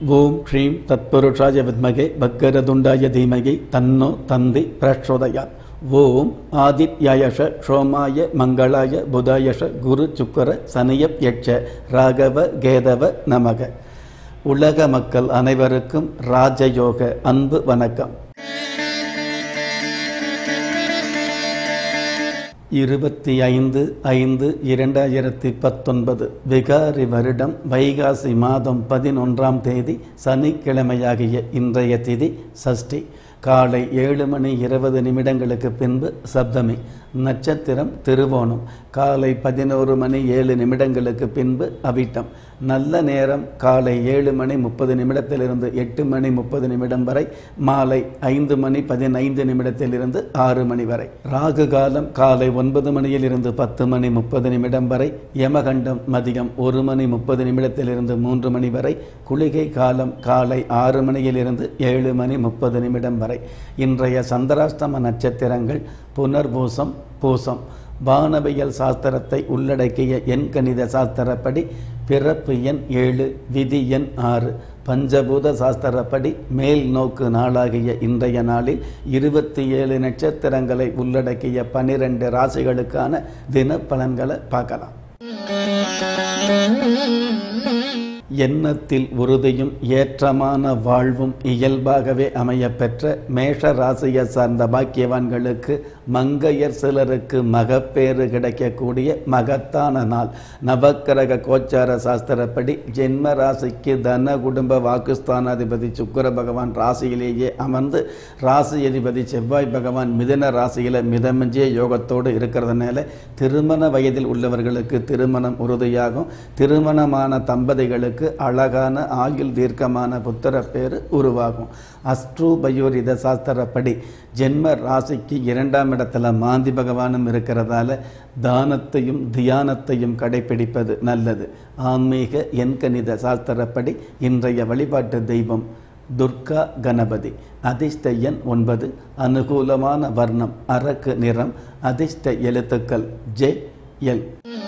ஓம் ஸ்ரீம் தத்புருஷாய வித்மகே பக்கரதுண்டாய தீமகி தன்னோ தந்தி பிரச்சோதயாத் ஓம் ஆதித்யாயஷ சோமாய மங்களாய புதாயஷ குரு சுக்கர சனியப் யட்ச ராகவ கேதவ நமக உலக மக்கள் அனைவருக்கும் ராஜயோக அன்பு வணக்கம் இருபத்தி ஐந்து ஐந்து இரண்டாயிரத்தி பத்தொன்பது விகாரி வருடம் வைகாசி மாதம் பதினொன்றாம் தேதி சனிக்கிழமையாகிய இன்றைய திதி சஷ்டி காலை ஏழு மணி இருபது நிமிடங்களுக்கு பின்பு சப்தமி நட்சத்திரம் திருவோணம் காலை பதினோரு மணி ஏழு நிமிடங்களுக்கு பின்பு அவிட்டம் நல்ல நேரம் காலை ஏழு மணி முப்பது நிமிடத்திலிருந்து எட்டு மணி முப்பது நிமிடம் வரை மாலை ஐந்து மணி பதினைந்து நிமிடத்திலிருந்து ஆறு மணி வரை ராகு காலம் காலை ஒன்பது மணியிலிருந்து பத்து மணி முப்பது நிமிடம் வரை யமகண்டம் மதியம் ஒரு மணி முப்பது நிமிடத்திலிருந்து மூன்று மணி வரை குளிகை காலம் காலை ஆறு மணியிலிருந்து ஏழு மணி முப்பது நிமிடம் வரை இன்றைய சந்திராஷ்டம நட்சத்திரங்கள் புனர்பூசம் பூசம் வானவியல் சாஸ்திரத்தை உள்ளடக்கிய எண் கணித சாஸ்திரப்படி பிறப்பு எண் ஏழு விதி எண் ஆறு பஞ்சபூத சாஸ்திரப்படி மேல் நோக்கு நாளாகிய இன்றைய நாளில் இருபத்தி ஏழு நட்சத்திரங்களை உள்ளடக்கிய பனிரெண்டு ராசிகளுக்கான தின பலன்களை பார்க்கலாம் எண்ணத்தில் உறுதியும் ஏற்றமான வாழ்வும் இயல்பாகவே அமையப்பெற்ற மேஷ ராசியை சார்ந்த பாக்கியவான்களுக்கு மங்கையர் சிலருக்கு மகப்பேறு கிடைக்கக்கூடிய மகத்தான நாள் நவக்கிரக கோச்சார சாஸ்திரப்படி ஜென்ம ராசிக்கு தன குடும்ப வாக்குஸ்தானாதிபதி சுக்கர பகவான் ராசியிலேயே அமர்ந்து ராசி அதிபதி செவ்வாய் பகவான் மிதன ராசியில் மிதமிஞ்சிய யோகத்தோடு இருக்கிறதுனால திருமண வயதில் உள்ளவர்களுக்கு திருமணம் உறுதியாகும் திருமணமான தம்பதிகளுக்கு அழகான ஆயுள் தீர்க்கமான புத்திர பேர் உருவாகும் அஸ்ட்ரோ பயோரித சாஸ்திரப்படி ஜென்ம ராசிக்கு இரண்டாம் இடத்துல மாந்தி பகவானும் இருக்கிறதால தானத்தையும் தியானத்தையும் கடைபிடிப்பது நல்லது ஆன்மீக எண்கணித சாஸ்திரப்படி இன்றைய வழிபாட்டு தெய்வம் துர்கா கணபதி அதிர்ஷ்ட எண் ஒன்பது அனுகூலமான வர்ணம் அரக்கு நிறம் அதிர்ஷ்ட எழுத்துக்கள் ஜே எல்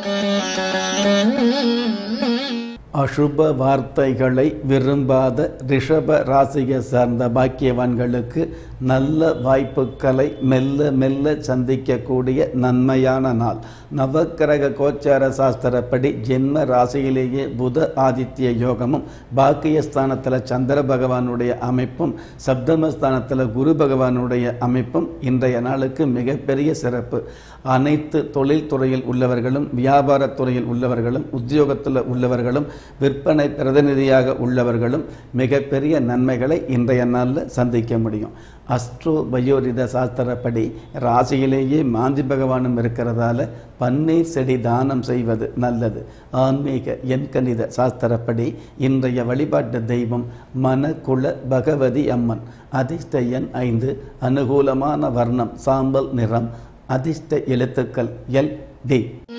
அசுப வார்த்தைகளை விரும்பாத ரிஷப ராசியை சார்ந்த பாக்கியவான்களுக்கு நல்ல வாய்ப்புகளை மெல்ல மெல்ல சந்திக்கக்கூடிய நன்மையான நாள் நவக்கிரக கோச்சார சாஸ்திரப்படி ஜென்ம ராசியிலேயே புத ஆதித்ய யோகமும் பாக்கியஸ்தானத்தில் சந்திர பகவானுடைய அமைப்பும் சப்தமஸ்தானத்தில் குரு பகவானுடைய அமைப்பும் இன்றைய நாளுக்கு மிகப்பெரிய சிறப்பு அனைத்து தொழில்துறையில் உள்ளவர்களும் வியாபாரத்துறையில் உள்ளவர்களும் உத்தியோகத்தில் உள்ளவர்களும் விற்பனை பிரதிநிதியாக உள்ளவர்களும் மிகப்பெரிய நன்மைகளை இன்றைய நாளில் சந்திக்க முடியும் அஸ்ட்ரோ பயோரித சாஸ்திரப்படி ராசியிலேயே மாந்தி பகவானும் இருக்கிறதால பன்னீர் செடி தானம் செய்வது நல்லது ஆன்மீக எண்கணித சாஸ்திரப்படி இன்றைய வழிபாட்டு தெய்வம் மனக்குல பகவதி அம்மன் அதிர்ஷ்ட எண் ஐந்து அனுகூலமான வர்ணம் சாம்பல் நிறம் அதிர்ஷ்ட எழுத்துக்கள் எல் டி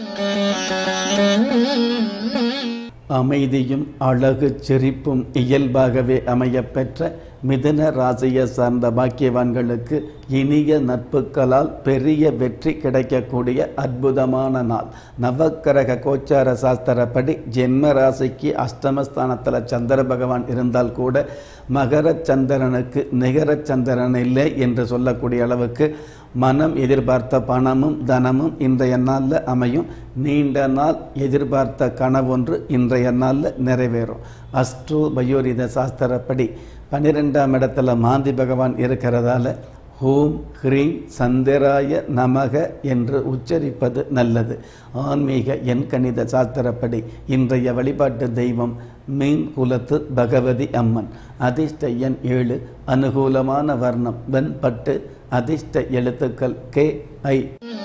அமைதியும் அழகு சிரிப்பும் இயல்பாகவே அமையப்பெற்ற மிதுன ராசியை சார்ந்த பாக்கியவான்களுக்கு இனிய நட்புகளால் பெரிய வெற்றி கிடைக்கக்கூடிய அற்புதமான நாள் நவக்கிரக கோச்சார சாஸ்திரப்படி ஜென்ம ராசிக்கு அஷ்டமஸ்தானத்தில் சந்திர பகவான் இருந்தால் கூட மகர சந்திரனுக்கு நிகர சந்திரன் இல்லை என்று சொல்லக்கூடிய அளவுக்கு மனம் எதிர்பார்த்த பணமும் தனமும் இன்றைய நாளில் அமையும் நீண்ட நாள் எதிர்பார்த்த கனவொன்று இன்றைய நாளில் நிறைவேறும் அஸ்ட்ரோ பயோரித சாஸ்திரப்படி பன்னிரெண்டாம் இடத்துல மாந்தி பகவான் இருக்கிறதால ஓம் ஹ்ரீம் சந்திராய நமக என்று உச்சரிப்பது நல்லது ஆன்மீக எண்கணித சாஸ்திரப்படி இன்றைய வழிபாட்டு தெய்வம் மீன் குலத்து பகவதி அம்மன் அதிர்ஷ்ட எண் ஏழு அனுகூலமான வர்ணம் வெண்பட்டு அதிர்ஷ்ட எழுத்துக்கள் கே ஐ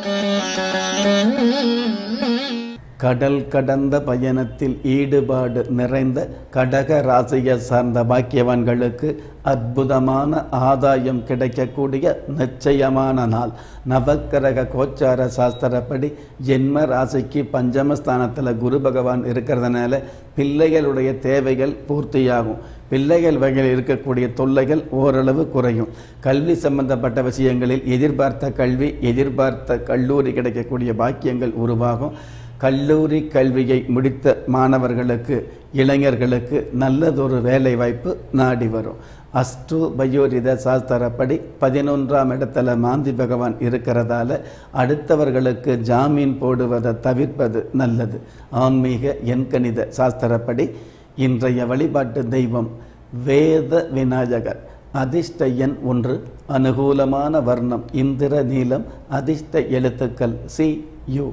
கடல் கடந்த பயணத்தில் ஈடுபாடு நிறைந்த கடக ராசியை சார்ந்த பாக்கியவான்களுக்கு அற்புதமான ஆதாயம் கிடைக்கக்கூடிய நிச்சயமான நாள் நவக்கிரக கோச்சார சாஸ்திரப்படி ஜென்ம ராசிக்கு பஞ்சமஸ்தானத்தில் குரு பகவான் இருக்கிறதுனால பிள்ளைகளுடைய தேவைகள் பூர்த்தியாகும் பிள்ளைகள் வகையில் இருக்கக்கூடிய தொல்லைகள் ஓரளவு குறையும் கல்வி சம்பந்தப்பட்ட விஷயங்களில் எதிர்பார்த்த கல்வி எதிர்பார்த்த கல்லூரி கிடைக்கக்கூடிய பாக்கியங்கள் உருவாகும் கல்லூரி கல்வியை முடித்த மாணவர்களுக்கு இளைஞர்களுக்கு நல்லதொரு வேலை வாய்ப்பு நாடி வரும் அஸ்ட்ரோ பயோரித சாஸ்திரப்படி பதினொன்றாம் இடத்துல மாந்தி பகவான் இருக்கிறதால அடுத்தவர்களுக்கு ஜாமீன் போடுவதை தவிர்ப்பது நல்லது ஆன்மீக எண்கணித சாஸ்திரப்படி இன்றைய வழிபாட்டு தெய்வம் வேத விநாயகர் அதிர்ஷ்ட எண் ஒன்று அனுகூலமான வர்ணம் இந்திர நீலம் அதிர்ஷ்ட எழுத்துக்கள் சி யு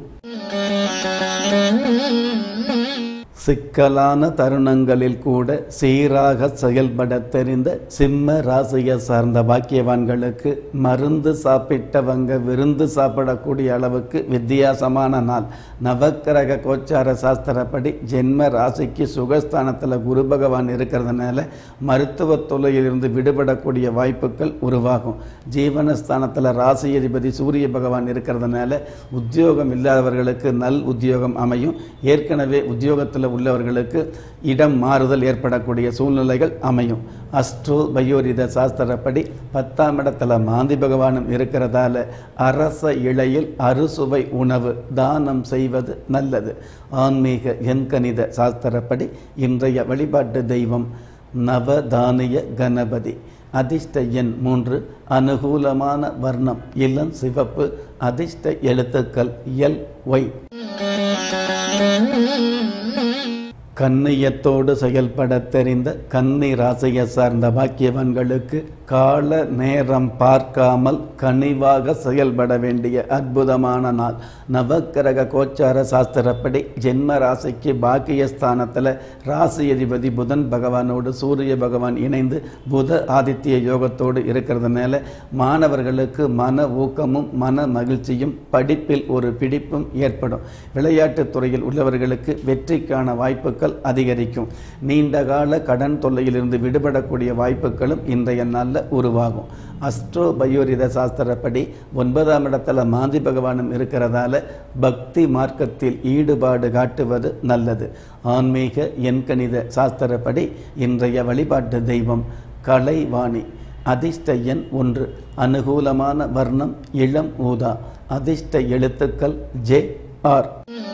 சிக்கலான தருணங்களில் கூட சீராக செயல்பட தெரிந்த சிம்ம ராசியை சார்ந்த பாக்கியவான்களுக்கு மருந்து சாப்பிட்டவங்க விருந்து சாப்பிடக்கூடிய அளவுக்கு வித்தியாசமான நாள் நவக்கிரக கோச்சார சாஸ்திரப்படி ஜென்ம ராசிக்கு சுகஸ்தானத்தில் குரு பகவான் இருக்கிறதுனால மருத்துவ தொல்லையிலிருந்து விடுபடக்கூடிய வாய்ப்புகள் உருவாகும் ஜீவனஸ்தானத்தில் ராசி அதிபதி சூரிய பகவான் இருக்கிறதுனால உத்தியோகம் இல்லாதவர்களுக்கு நல் உத்தியோகம் அமையும் ஏற்கனவே உத்தியோகத்தில் உள்ளவர்களுக்கு இடம் மாறுதல் ஏற்படக்கூடிய சூழ்நிலைகள் அமையும் அஸ்ட்ரோ பயோரித சாஸ்திரப்படி பத்தாம் இடத்துல மாந்தி பகவானும் இருக்கிறதால அரச இழையில் அறுசுவை உணவு தானம் செய்வது நல்லது ஆன்மீக எண்கணித சாஸ்திரப்படி இன்றைய வழிபாட்டு தெய்வம் நவதானிய கணபதி அதிர்ஷ்ட எண் மூன்று அனுகூலமான வர்ணம் இளம் சிவப்பு அதிர்ஷ்ட எழுத்துக்கள் எல் ஒய் கண்ணியத்தோடு செயல்பட தெரிந்த கன்னி ராசியை சார்ந்த பாக்கியவான்களுக்கு கால நேரம் பார்க்காமல் கனிவாக செயல்பட வேண்டிய அற்புதமான நாள் நவக்கிரக கோச்சார சாஸ்திரப்படி ஜென்ம ராசிக்கு பாக்கியஸ்தானத்தில் ராசி அதிபதி புதன் பகவானோடு சூரிய பகவான் இணைந்து புத ஆதித்ய யோகத்தோடு இருக்கிறதுனால மாணவர்களுக்கு மன ஊக்கமும் மன மகிழ்ச்சியும் படிப்பில் ஒரு பிடிப்பும் ஏற்படும் விளையாட்டுத் துறையில் உள்ளவர்களுக்கு வெற்றிக்கான வாய்ப்புகள் அதிகரிக்கும் நீண்ட கால கடன் தொல்லையிலிருந்து விடுபடக்கூடிய வாய்ப்புகளும் இன்றைய நாளில் உருவாகும் அஸ்ட்ரோ பயோரித சாஸ்திரப்படி ஒன்பதாம் இடத்துல மாந்தி பகவானும் இருக்கிறதால பக்தி மார்க்கத்தில் ஈடுபாடு காட்டுவது நல்லது ஆன்மீக எண்கணித சாஸ்திரப்படி இன்றைய வழிபாட்டு தெய்வம் கலைவாணி அதிர்ஷ்ட எண் ஒன்று அனுகூலமான வர்ணம் இளம் ஊதா அதிர்ஷ்ட எழுத்துக்கள் ஜே ஆர்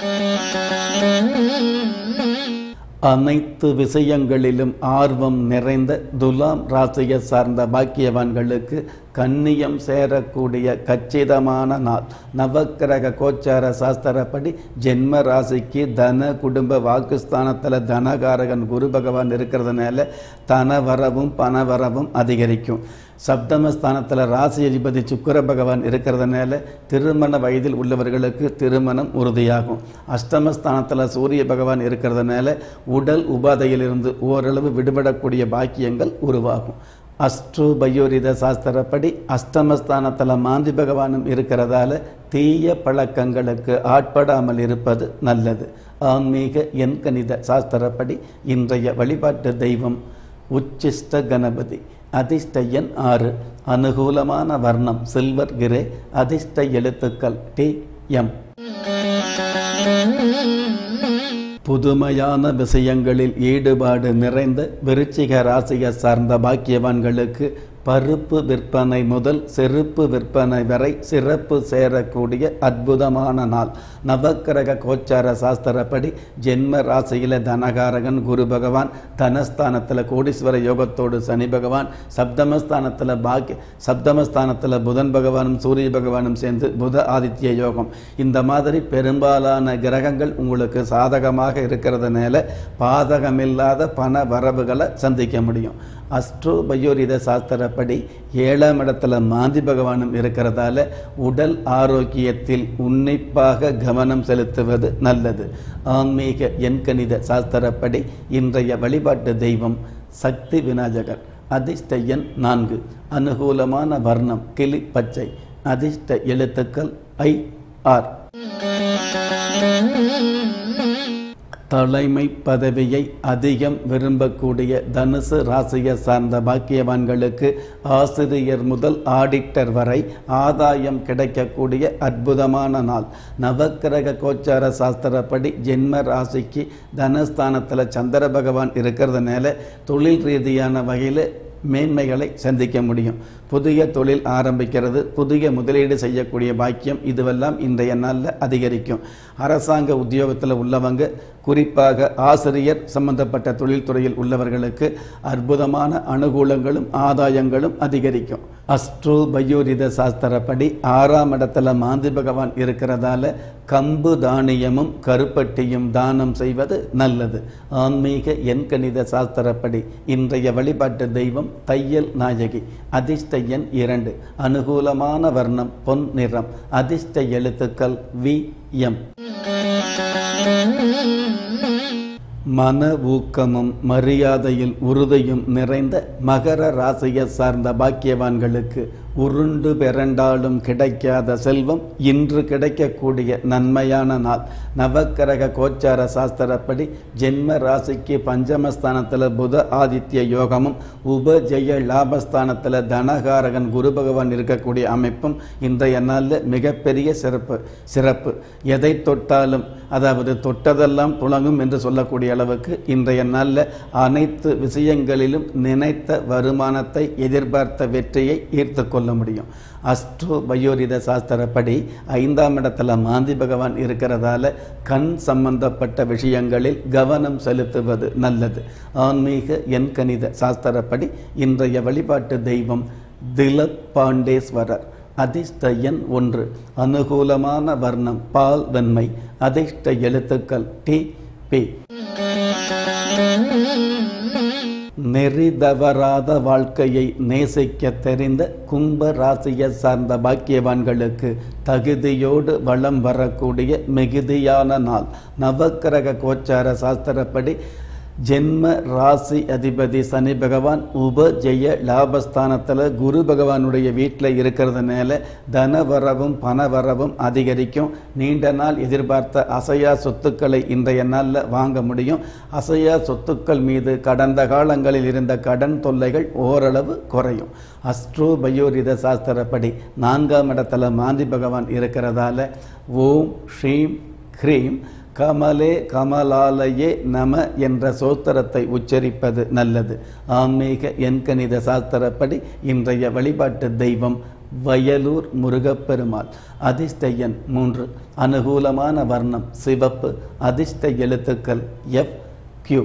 அனைத்து விஷயங்களிலும் ஆர்வம் நிறைந்த துலாம் ராசியை சார்ந்த பாக்கியவான்களுக்கு கண்ணியம் சேரக்கூடிய கச்சிதமான நாள் நவக்கிரக கோச்சார சாஸ்திரப்படி ஜென்ம ராசிக்கு தன குடும்ப வாக்குஸ்தானத்தில் தனகாரகன் குரு பகவான் இருக்கிறதுனால தனவரவும் பணவரவும் அதிகரிக்கும் சப்தமஸ்தானத்தில் ராசி அதிபதி சுக்கர பகவான் இருக்கிறதுனால திருமண வயதில் உள்ளவர்களுக்கு திருமணம் உறுதியாகும் அஷ்டமஸ்தானத்தில் சூரிய பகவான் இருக்கிறதுனால உடல் உபாதையிலிருந்து ஓரளவு விடுபடக்கூடிய பாக்கியங்கள் உருவாகும் அஸ்ட்ரோ பயோரித சாஸ்திரப்படி அஷ்டமஸ்தானத்தில் மாந்தி பகவானும் இருக்கிறதால தீய பழக்கங்களுக்கு ஆட்படாமல் இருப்பது நல்லது ஆன்மீக எண்கணித சாஸ்திரப்படி இன்றைய வழிபாட்டு தெய்வம் உச்சிஷ்ட கணபதி அதிர்ஷ்ட எண் ஆறு அனுகூலமான வர்ணம் சில்வர் கிரே அதிர்ஷ்ட எழுத்துக்கள் டி எம் புதுமையான விஷயங்களில் ஈடுபாடு நிறைந்த விருச்சிக ராசியை சார்ந்த பாக்கியவான்களுக்கு பருப்பு விற்பனை முதல் செருப்பு விற்பனை வரை சிறப்பு சேரக்கூடிய அற்புதமான நாள் நவக்கிரக கோச்சார சாஸ்திரப்படி ஜென்ம ராசியில் தனகாரகன் குரு பகவான் தனஸ்தானத்தில் கோடீஸ்வர யோகத்தோடு சனி பகவான் சப்தமஸ்தானத்தில் பாக்கிய சப்தமஸ்தானத்தில் புதன் பகவானும் சூரிய பகவானும் சேர்ந்து புத ஆதித்ய யோகம் இந்த மாதிரி பெரும்பாலான கிரகங்கள் உங்களுக்கு சாதகமாக இருக்கிறதுனால பாதகமில்லாத பண வரவுகளை சந்திக்க முடியும் அஸ்ட்ரோ பயோரித சாஸ்திரப்படி ஏழாம் இடத்துல மாந்தி பகவானும் இருக்கிறதால உடல் ஆரோக்கியத்தில் உன்னிப்பாக கவனம் செலுத்துவது நல்லது ஆன்மீக எண்கணித சாஸ்திரப்படி இன்றைய வழிபாட்டு தெய்வம் சக்தி விநாயகர் அதிர்ஷ்ட எண் நான்கு அனுகூலமான வர்ணம் கிளி பச்சை அதிர்ஷ்ட எழுத்துக்கள் ஐ ஆர் தலைமை பதவியை அதிகம் விரும்பக்கூடிய தனுசு ராசியை சார்ந்த பாக்கியவான்களுக்கு ஆசிரியர் முதல் ஆடிட்டர் வரை ஆதாயம் கிடைக்கக்கூடிய அற்புதமான நாள் நவக்கிரக கோச்சார சாஸ்திரப்படி ஜென்ம ராசிக்கு தனஸ்தானத்தில் சந்திர பகவான் இருக்கிறதுனால தொழில் ரீதியான வகையில் மேன்மைகளை சந்திக்க முடியும் புதிய தொழில் ஆரம்பிக்கிறது புதிய முதலீடு செய்யக்கூடிய பாக்கியம் இதுவெல்லாம் இன்றைய நாளில் அதிகரிக்கும் அரசாங்க உத்தியோகத்தில் உள்ளவங்க குறிப்பாக ஆசிரியர் சம்பந்தப்பட்ட தொழில்துறையில் உள்ளவர்களுக்கு அற்புதமான அனுகூலங்களும் ஆதாயங்களும் அதிகரிக்கும் அஸ்ட்ரோ பயோரித சாஸ்திரப்படி ஆறாம் இடத்துல மாந்தி பகவான் இருக்கிறதால கம்பு தானியமும் கருப்பட்டியும் தானம் செய்வது நல்லது ஆன்மீக எண்கணித சாஸ்திரப்படி இன்றைய வழிபாட்டு தெய்வம் தையல் நாயகி அதிர்ஷ்ட எண் இரண்டு அனுகூலமான வர்ணம் பொன் நிறம் அதிர்ஷ்ட எழுத்துக்கள் வி எம் மன ஊக்கமும் மரியாதையில் உறுதியும் நிறைந்த மகர ராசியை சார்ந்த பாக்கியவான்களுக்கு உருண்டு பிறண்டாலும் கிடைக்காத செல்வம் இன்று கிடைக்கக்கூடிய நன்மையான நாள் நவக்கிரக கோச்சார சாஸ்திரப்படி ஜென்ம ராசிக்கு பஞ்சமஸ்தானத்தில் புத ஆதித்ய யோகமும் உபஜெய லாபஸ்தானத்தில் தனகாரகன் குரு பகவான் இருக்கக்கூடிய அமைப்பும் இன்றைய நாளில் மிகப்பெரிய சிறப்பு சிறப்பு எதை தொட்டாலும் அதாவது தொட்டதெல்லாம் புழங்கும் என்று சொல்லக்கூடிய அளவுக்கு இன்றைய நாளில் அனைத்து விஷயங்களிலும் நினைத்த வருமானத்தை எதிர்பார்த்த வெற்றியை ஈர்த்து கொள்ள முடியும் அஸ்ட்ரோ பயோரித சாஸ்திரப்படி ஐந்தாம் இடத்துல மாந்தி பகவான் இருக்கிறதால கண் சம்பந்தப்பட்ட விஷயங்களில் கவனம் செலுத்துவது நல்லது ஆன்மீக எண்கணித சாஸ்திரப்படி இன்றைய வழிபாட்டு தெய்வம் திலக் பாண்டேஸ்வரர் அதிர்ஷ்ட எண் ஒன்று அனுகூலமான வர்ணம் பால் வெண்மை அதிர்ஷ்ட எழுத்துக்கள் டி பி நெறிதவறாத வாழ்க்கையை நேசிக்க தெரிந்த கும்ப ராசியை சார்ந்த பாக்கியவான்களுக்கு தகுதியோடு வளம் வரக்கூடிய மிகுதியான நாள் நவக்கிரக கோச்சார சாஸ்திரப்படி ஜென்ம ராசி அதிபதி சனி பகவான் உப ஜெய லாபஸ்தானத்தில் குரு பகவானுடைய வீட்டில் இருக்கிறதுனால தனவரவும் பணவரவும் அதிகரிக்கும் நீண்ட நாள் எதிர்பார்த்த அசையா சொத்துக்களை இன்றைய நாளில் வாங்க முடியும் அசையா சொத்துக்கள் மீது கடந்த காலங்களில் இருந்த கடன் தொல்லைகள் ஓரளவு குறையும் அஸ்ட்ரோ பயோரித சாஸ்திரப்படி நான்காம் இடத்துல மாந்தி பகவான் இருக்கிறதால ஓம் ஸ்ரீம் ஹ்ரீம் கமலே கமலாலயே நம என்ற சோத்திரத்தை உச்சரிப்பது நல்லது ஆன்மீக எண்கணித சாஸ்திரப்படி இன்றைய வழிபாட்டு தெய்வம் வயலூர் முருகப்பெருமாள் அதிர்ஷ்ட எண் மூன்று அனுகூலமான வர்ணம் சிவப்பு அதிர்ஷ்ட எழுத்துக்கள் எஃப் கியூ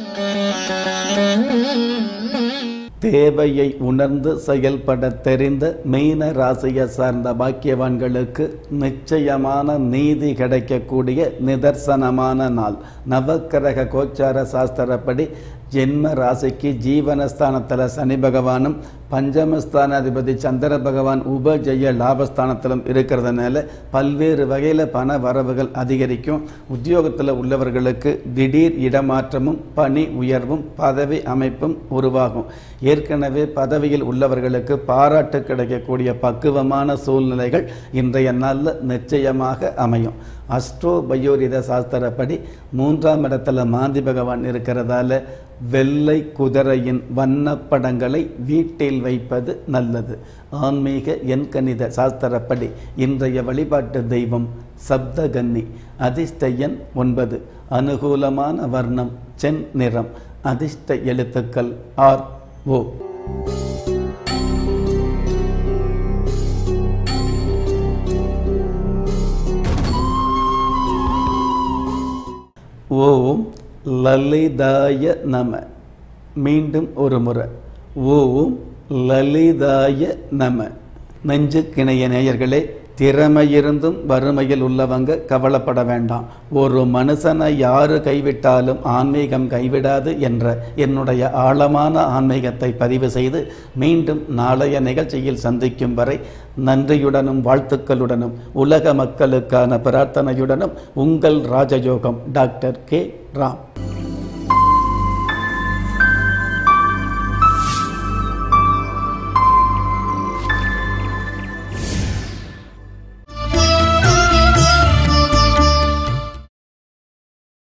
தேவையை உணர்ந்து செயல்பட தெரிந்த மீன ராசியை சார்ந்த பாக்கியவான்களுக்கு நிச்சயமான நீதி கிடைக்கக்கூடிய நிதர்சனமான நாள் நவக்கிரக கோச்சார சாஸ்திரப்படி ஜென்ம ராசிக்கு ஜீவனஸ்தானத்தில் சனி பகவானும் பஞ்சமஸ்தானாதிபதி சந்திர பகவான் உபஜெய லாபஸ்தானத்திலும் இருக்கிறதுனால பல்வேறு வகையில் பண வரவுகள் அதிகரிக்கும் உத்தியோகத்தில் உள்ளவர்களுக்கு திடீர் இடமாற்றமும் பணி உயர்வும் பதவி அமைப்பும் உருவாகும் ஏற்கனவே பதவியில் உள்ளவர்களுக்கு பாராட்டு கிடைக்கக்கூடிய பக்குவமான சூழ்நிலைகள் இன்றைய நாளில் நிச்சயமாக அமையும் அஸ்ட்ரோ பயோரித சாஸ்திரப்படி மூன்றாம் இடத்துல மாந்தி பகவான் இருக்கிறதால வெள்ளை குதிரையின் வண்ணப்படங்களை வீட்டில் வைப்பது நல்லது ஆன்மீக எண்கணித சாஸ்திரப்படி இன்றைய வழிபாட்டு தெய்வம் சப்தகன்னி அதிர்ஷ்ட எண் ஒன்பது அனுகூலமான வர்ணம் சென் நிறம் அதிர்ஷ்ட எழுத்துக்கள் ஆர் ஓ ஓம் லலிதாய நம மீண்டும் ஒரு முறை ஓம் லலிதாய நம நெஞ்சுக்கிணைய நேயர்களே திறமையிருந்தும் வறுமையில் உள்ளவங்க கவலைப்பட வேண்டாம் ஒரு மனுஷனை யாரு கைவிட்டாலும் ஆன்மீகம் கைவிடாது என்ற என்னுடைய ஆழமான ஆன்மீகத்தை பதிவு செய்து மீண்டும் நாளைய நிகழ்ச்சியில் சந்திக்கும் வரை நன்றியுடனும் வாழ்த்துக்களுடனும் உலக மக்களுக்கான பிரார்த்தனையுடனும் உங்கள் ராஜயோகம் டாக்டர் கே ராம்